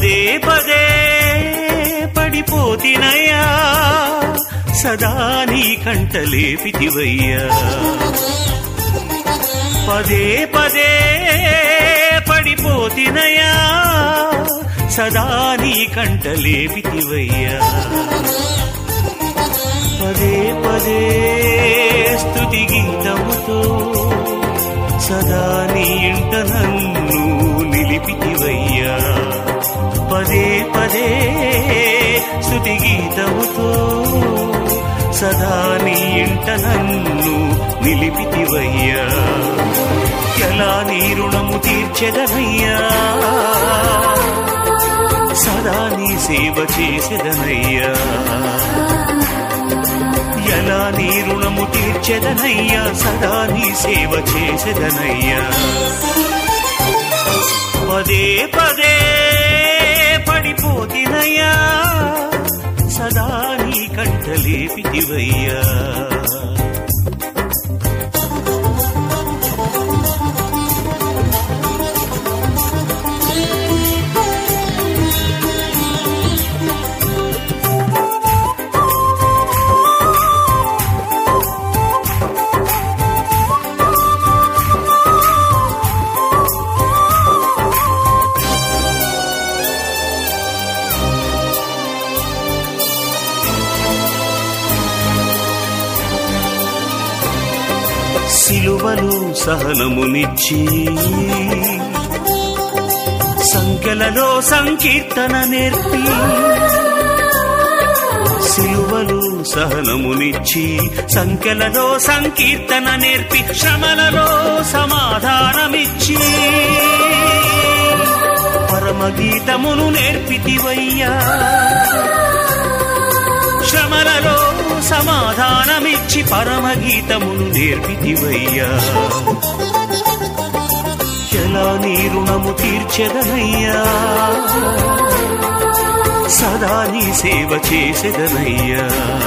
పదే పదే పడిపోతినయ్యా సదా నీ కంట లేపితివయ్యా పదే పదే పడిపోతినయ్యా సదా నీ కంట లేపితివయ్యా పదే పదే స్తుతి గీతముతో సదా నీ ఇంట నన్ను నిలిపితివయ్యా పదే పదే స్తుతి గీతముతో సదా నీ ఇంట నన్ను నిలిపితివయ్యా ఎలా నీ రుణము తీర్చెదనయ్యా సదా నీ సేవ చేసేదనయ్యా ఎలా నీ రుణము తీర్చెదనయ్యా సదా నీ సేవ చేసేదనయ్యా పదే పదే పడిపోతినయ్యా సదా నీ కంట లేపితివయ్యా సిలువలు సహనమునిచ్చి సంఖ్యలలో సంకీర్తన నేర్పి సిలువలు సహనమునిచ్చి సంఖ్యలలో సంకీర్తన నేర్పి శ్రమలలో సమాధానమిచ్చి పరమగీతమును నేర్పితివయ్యా శ్రమలలో సమాధానమిచ్చి పరమగీతమును నేర్పితివయ్యా ఎలా నీ రుణము తీర్చెదనయ్యా సదా నీ సేవ చేసేదనయ్యా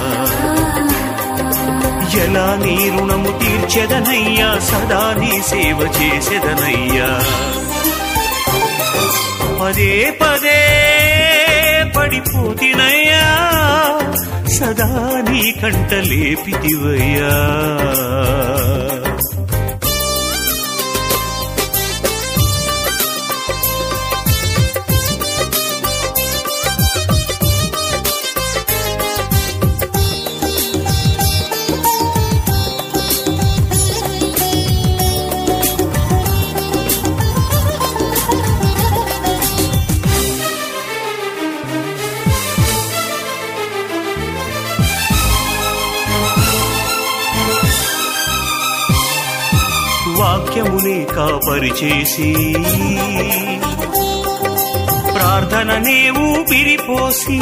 ఎలా నీ రుణము తీర్చెదనయ్యా సదా నీ సేవ చేసేదనయ్యా పదే పదే పడిపోతినయ్యా సదా నీ కంట లేపితివయ్యా వాక్యముని కాపరిచేసి ప్రార్థననే ఊపిరిపోసి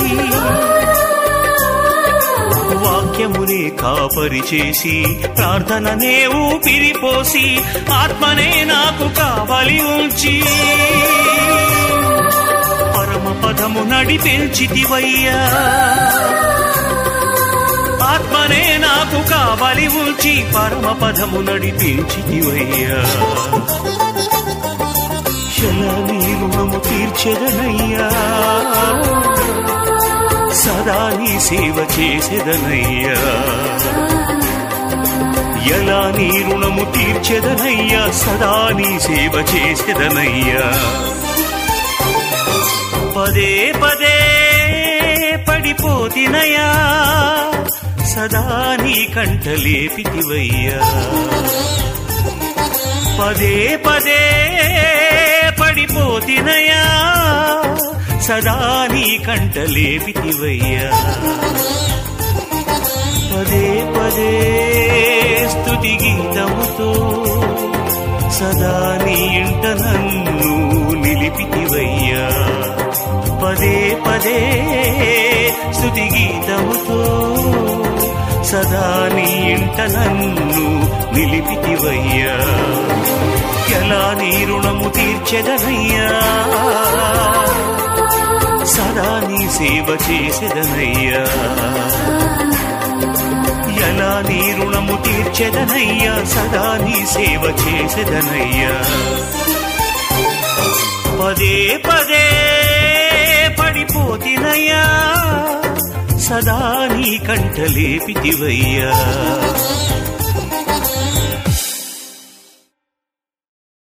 వాక్యమునే కాపరిచేసి ప్రార్థననే ఊపిరిపోసి ఆత్మనే నాకు కావలి ఉంచి పరమ పదము నడిపించితివయ్యా ఆత్మనే నాకు కావలి ఉంచి పరమ పదము నడిపించితివయ్యా ఎలా నీ రుణము తీర్చెదనయ్యా సదా నీ సేవ చేసేదనయ్యా ఎలా నీ రుణము తీర్చెదనయ్యా సదా నీ సేవ చేసేదనయ్యా పదే పదే పడిపోతినయా సదా నీ కంట లేపితివయ్యా పదే పదే పడిపోతినయా సదా నీ కంట లేపితివయ్యా పదే పదే స్తుతి గీతముతో సదా నీ ఇంట నన్ను నిలిపితివయ్యా పదే పదే స్తుతి గీతముతో సదా నీ ఇంట నన్ను నిలిపితివయ్యా ఎలా నీ రుణము తీర్చెదనయ్యా సదా నీ సేవ చేసేదనయ్యా ఎలా నీ రుణము తీర్చెదనయ్యా సదా నీ సేవ చేసేదనయ్యా పదే పదే కంట లేపితివయ్యా